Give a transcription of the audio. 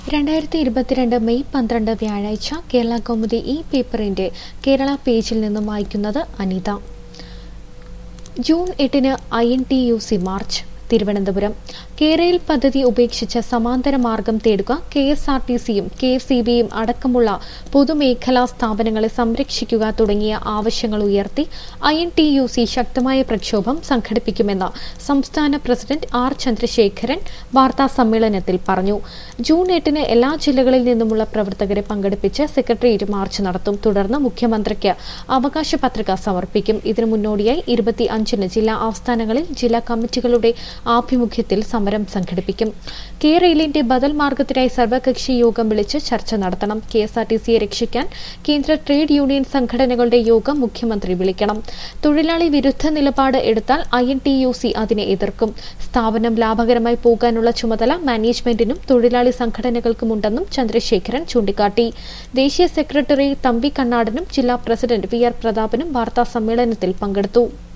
രണ്ടായിരത്തി ഇരുപത്തിരണ്ട് മെയ് പന്ത്രണ്ട് വ്യാഴാഴ്ച കേരള കൗമുദി ഈ പേപ്പറിന്റെ കേരള പേജിൽ നിന്നും വായിക്കുന്നത് അനിത ജൂൺ എട്ടിന് I N T U C march Thiruvananthapuram കേരയിൽ പദ്ധതി ഉപേക്ഷിച്ച് സമാന്തര മാർഗം തേടുക കെ എസ് ആർ ടി സിയും കെ എസ് ഇ ബിയും അടക്കമുള്ള പൊതുമേഖലാ സ്ഥാപനങ്ങളെ സംരക്ഷിക്കുക തുടങ്ങിയ ആവശ്യങ്ങൾ ഉയർത്തി I N T U C ശക്തമായ പ്രക്ഷോഭം സംഘടിപ്പിക്കുമെന്ന് സംസ്ഥാന പ്രസിഡന്റ് ആർ ചന്ദ്രശേഖരൻ വാർത്താ സമ്മേളനത്തിൽ പറഞ്ഞു ജൂൺ എട്ടിന് എല്ലാ ജില്ലകളിൽ നിന്നുമുള്ള പ്രവർത്തകരെ പങ്കെടുപ്പിച്ച് സെക്രട്ടേറിയറ്റ് മാർച്ച് നടത്തും തുടർന്ന് മുഖ്യമന്ത്രിക്ക് അവകാശ പത്രിക സമർപ്പിക്കും ഇതിനു മുന്നോടിയായി ഇരുപത്തി അഞ്ചിന് ജില്ലാ ആസ്ഥാനങ്ങളിൽ ജില്ലാ കമ്മിറ്റികളുടെ ആഭിമുഖ്യത്തിൽ സമരം സംഘടിപ്പിക്കും കെ റെയിലിന്റെ ബദൽ മാർഗത്തിനായി സർവകക്ഷി യോഗം വിളിച്ച് ചർച്ച നടത്തണം കെ എസ് ആർ ടി സിയെ രക്ഷിക്കാൻ കേന്ദ്ര ട്രേഡ് യൂണിയൻ സംഘടനകളുടെ യോഗം മുഖ്യമന്ത്രി വിളിക്കണം തൊഴിലാളി വിരുദ്ധ നിലപാട് എടുത്താൽ I N T U C അതിനെ എതിർക്കും സ്ഥാപനം ലാഭകരമായി പോകാനുള്ള ചുമതല മാനേജ്മെന്റിനും തൊഴിലാളി സംഘടനകൾക്കുമുണ്ടെന്നും ചന്ദ്രശേഖരൻ ചൂണ്ടിക്കാട്ടി ദേശീയ സെക്രട്ടറി തമ്പി കണ്ണാടനും ജില്ലാ പ്രസിഡന്റ് വി ആർ പ്രതാപനും വാർത്താ സമ്മേളനത്തിൽ പങ്കെടുത്തു